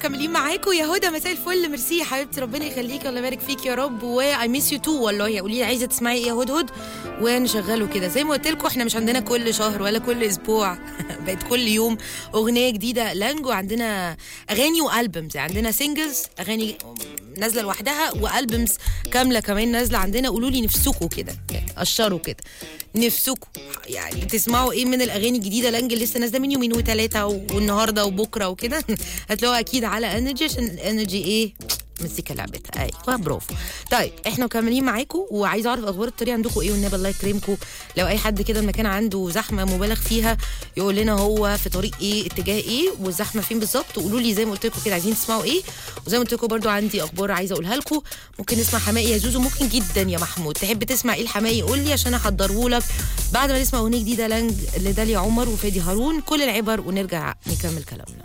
مكملين معاكم يا هدى مساء الفل ميرسي يا حبيبتي ربنا يخليكي الله يبارك فيك يا رب واي ميس يو تو والله قولي لي عايزه تسمعي ايه يا هدهد ونشغله كده زي ما قلت لكم احنا مش عندنا كل شهر ولا كل اسبوع بقت كل يوم اغنيه جديده لانجو عندنا اغاني والبومز عندنا سingles اغاني نازله لوحدها والبومز كامله كمان نازله عندنا قولوا لي نفسكم كده يعني قشروا كده نفسكم يعني تسمعوا ايه من الاغاني الجديده لانج اللي لسه نازله من يومين وثلاثه والنهارده وبكره وكده هتلاقوها اكيد على انرجي عشان انرجي ايه مزيكا لعبتها ايوه برافو طيب احنا مكملين معاكم وعايزه اعرف اخبار الطريق عندكم ايه والنبي الله يكرمكم لو اي حد كده المكان عنده زحمه مبالغ فيها يقول لنا هو في طريق ايه اتجاه ايه والزحمه فين بالظبط وقولوا لي زي ما قلت لكم كده عايزين تسمعوا ايه وزي ما قلت لكم برده عندي اخبار عايزه اقولها لكم ممكن نسمع حماقي يا زوزو ممكن جدا يا محمود تحب تسمع ايه الحماقي قول لي عشان احضره لك بعد ما نسمع اغنيه جديده لانج لداليا عمر وفادي هارون كل العبر ونرجع نكمل كلامنا